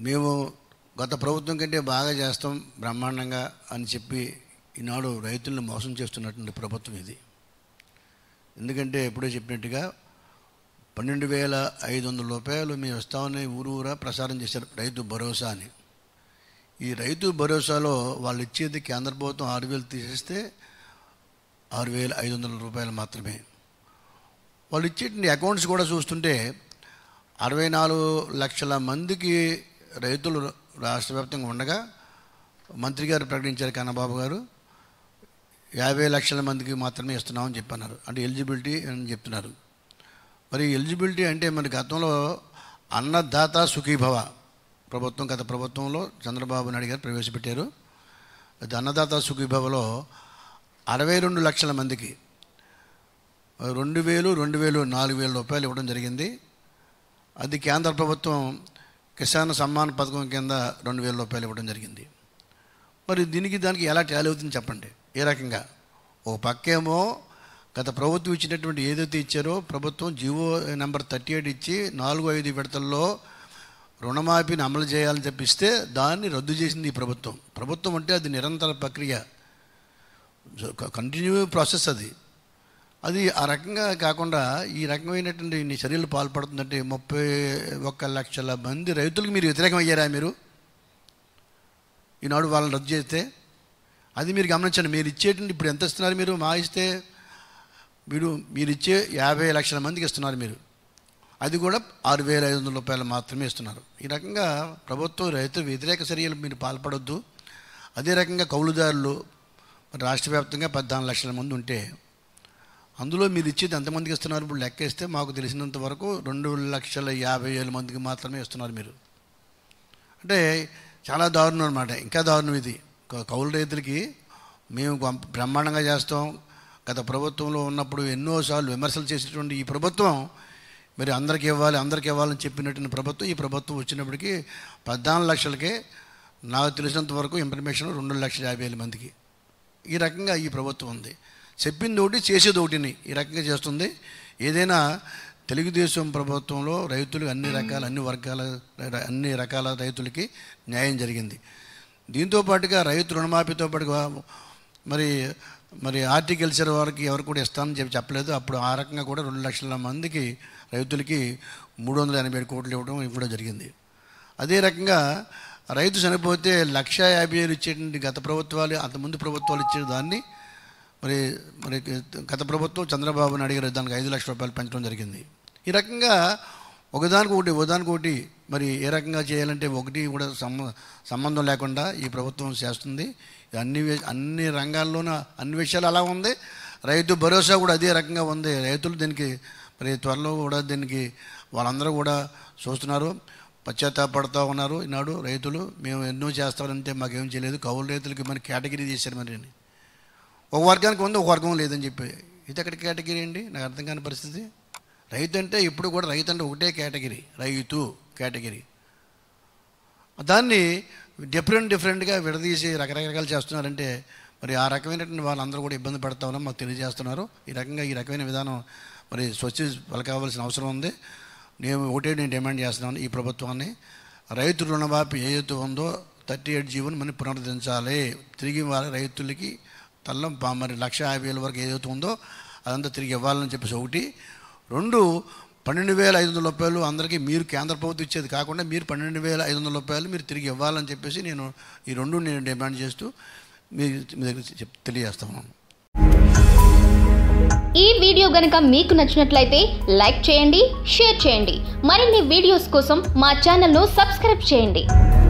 మేము గత ప్రభుత్వం కంటే బాగా చేస్తాం బ్రహ్మాండంగా అని చెప్పి ఈనాడు రైతులను మోసం చేస్తున్నటువంటి ప్రభుత్వం ఇది ఎందుకంటే ఎప్పుడో చెప్పినట్టుగా పన్నెండు వేల ఐదు వందల రూపాయలు మేము ఇస్తామని ఊరు ఊరా ప్రసారం చేశారు రైతు భరోసా అని ఈ రైతు భరోసాలో వాళ్ళు ఇచ్చేది కేంద్ర ప్రభుత్వం ఆరు వేలు తీసేస్తే ఆరు వేల ఐదు వందల రూపాయలు మాత్రమే వాళ్ళు ఇచ్చేటువంటి అకౌంట్స్ కూడా చూస్తుంటే అరవై నాలుగు లక్షల మందికి రైతులు రాష్ట్ర వ్యాప్తంగా ఉండగా మంత్రి గారు ప్రకటించారు కన్నబాబు గారు యాభై లక్షల మందికి మాత్రమే ఇస్తున్నామని చెప్పన్నారు అంటే ఎలిజిబిలిటీ అని చెప్తున్నారు మరి ఎలిజిబిలిటీ అంటే మరి గతంలో అన్నదాత సుఖీభవ ప్రభుత్వం గత ప్రభుత్వంలో చంద్రబాబు నాయుడు గారు ప్రవేశపెట్టారు అది అన్నదాత సుఖీభవలో అరవై రెండు లక్షల మందికి రెండు వేలు రెండు వేలు నాలుగు వేల రూపాయలు ఇవ్వడం జరిగింది అది కేంద్ర ప్రభుత్వం కిసాన్ సమ్మాన్ పథకం కింద రెండు వేల రూపాయలు ఇవ్వడం జరిగింది మరి దీనికి దానికి ఎలా టాలీ అవుతుంది చెప్పండి ఏ రకంగా ఓ పక్కేమో గత ప్రభుత్వం ఇచ్చినటువంటి ఏదైతే ఇచ్చారో ప్రభుత్వం జీవో నెంబర్ థర్టీ ఎయిట్ ఇచ్చి నాలుగు ఐదు విడతల్లో రుణమాఫీని అమలు చేయాలని చెప్పిస్తే దాన్ని రద్దు చేసింది ఈ ప్రభుత్వం ప్రభుత్వం అంటే అది నిరంతర ప్రక్రియ కంటిన్యూ ప్రాసెస్ అది అది ఆ రకంగా కాకుండా ఈ రకమైనటువంటి ఇన్ని చర్యలు పాల్పడుతుందంటే ముప్పై ఒక్క లక్షల మంది రైతులకు మీరు వ్యతిరేకం అయ్యారా మీరు ఈనాడు వాళ్ళని రద్దు చేస్తే అది మీరు గమనించండి మీరు ఇచ్చేటువంటి ఇప్పుడు ఎంత ఇస్తున్నారు మీరు మా ఇస్తే మీరు మీరు ఇచ్చే యాభై లక్షల మందికి ఇస్తున్నారు మీరు అది కూడా ఆరు వేల ఐదు వందల రూపాయలు మాత్రమే ఇస్తున్నారు ఈ రకంగా ప్రభుత్వం రైతు వ్యతిరేక చర్యలు మీరు పాల్పడొద్దు అదే రకంగా కౌలుదారులు మరి రాష్ట్ర వ్యాప్తంగా పద్నాలుగు లక్షల మంది ఉంటే అందులో మీరు ఇచ్చేది ఎంతమందికి ఇస్తున్నారు ఇప్పుడు లెక్క ఇస్తే మాకు తెలిసినంత వరకు రెండు లక్షల యాభై వేల మందికి మాత్రమే ఇస్తున్నారు మీరు అంటే చాలా దారుణం అనమాట ఇంకా దారుణం ఇది క- కౌలు రైతులకి మేము గొంప- బ్రహ్మాండంగా చేస్తాం గత ప్రభుత్వంలో ఉన్నప్పుడు ఎన్నోసార్లు విమర్శలు చేసేటువంటి ఈ ప్రభుత్వం మరి అందరికి ఇవ్వాలి అందరికి ఇవ్వాలని చెప్పినటువంటి ప్రభుత్వం ఈ ప్రభుత్వం వచ్చినప్పటికీ పద్నాలుగు లక్షలకే నాకు తెలిసినంత వరకు ఇన్ఫర్మేషన్ రెండు లక్షల యాభై వేల మందికి ఈ రకంగా ఈ ప్రభుత్వం ఉంది చెప్పింది ఒకటి చేసేది ఒకటిని ఈ రకంగా చేస్తుంది ఏదైనా తెలుగుదేశం ప్రభుత్వంలో రైతులు అన్ని రకాల అన్ని వర్గాల అన్ని రకాల రైతులకి న్యాయం జరిగింది దీంతో పాటుగా రైతు రుణమాఫీతో పాటుగా మరి మరి హార్టికల్చర్ వారికి ఎవరు కూడా ఇస్తానని చెప్పి చెప్పలేదు అప్పుడు ఆ రకంగా కూడా రెండు లక్షల మందికి రైతులకి మూడు వందల ఎనభై ఏడు కోట్లు ఇవ్వడం ఇవ్వడం జరిగింది అదే రకంగా రైతు చనిపోతే లక్ష యాభై వేలు ఇచ్చేటువంటి గత ప్రభుత్వాలు అంతకుముందు ప్రభుత్వాలు ఇచ్చే దాన్ని మరి మరి గత ప్రభుత్వం చంద్రబాబు నాయుడు గారు దానికి ఐదు లక్షల రూపాయలు పెంచడం జరిగింది ఈ రకంగా ఒకదానికి ఒకటి ఒకదానికి ఒకటి మరి ఏ రకంగా చేయాలంటే ఒకటి కూడా సంబ సంబంధం లేకుండా ఈ ప్రభుత్వం చేస్తుంది అన్ని వే- అన్ని రంగాల్లోనూ అన్ని విషయాలు అలా ఉంది రైతు భరోసా కూడా అదే రకంగా ఉంది రైతులు దీనికి మరి త్వరలో కూడా దీనికి వాళ్ళందరూ కూడా చూస్తున్నారు పశ్చాత్తాపడుతూ ఉన్నారు ఈనాడు రైతులు మేము ఎన్నో చేస్తామంటే మాకేం చేయలేదు కౌలు రైతులకి మరి కేటగిరీ చేశారు మరి అని. ఒక వర్గానికి ఉంది ఒక వర్గం లేదని చెప్పి ఇది ఎక్కడ కేటగిరీ అండి నాకు అర్థం కాని పరిస్థితి రైతు అంటే ఇప్పుడు కూడా రైతు అంటే ఒకటే కేటగిరీ రైతు కేటగిరీ దాన్ని డిఫరెంట్ డిఫరెంట్గా విడదీసి రకరకాలు చేస్తున్నారంటే మరి ఆ రకమైనటువంటి వాళ్ళందరూ కూడా ఇబ్బంది పడతా ఉన్నాం మాకు తెలియజేస్తున్నారు ఈ రకంగా ఈ రకమైన విధానం మరి స్వచ్ఛ పలకావాల్సిన అవసరం ఉంది నేను ఒకటే నేను డిమాండ్ చేస్తున్నాను ఈ ప్రభుత్వాన్ని రైతు రుణమాఫీ ఏదైతే ఉందో థర్టీ ఎయిట్ జీవోని మనం పునరుద్ధరించాలి తిరిగి వాళ్ళ రైతులకి తల్లం పా- మరి లక్ష యాభై వేల వరకు ఏదైతే ఉందో అదంతా తిరిగి ఇవ్వాలని చెప్పేసి ఒకటి రెండు పన్నెండు వేల ఐదు వందల రూపాయలు అందరికీ మీరు కేంద్ర ప్రభుత్వం ఇచ్చేది కాకుండా మీరు పన్నెండు వేల ఐదు వందల రూపాయలు మీరు తిరిగి ఇవ్వాలని చెప్పేసి నేను ఈ రెండు నేను డిమాండ్ చేస్తూ మీ మీ దగ్గర చెప్ తెలియజేస్తాను ఈ వీడియో గనుక మీకు నచ్చినట్లయితే లైక్ చేయండి షేర్ చేయండి మరిన్ని వీడియోస్ కోసం మా ఛానల్ను సబ్స్క్రైబ్ చేయండి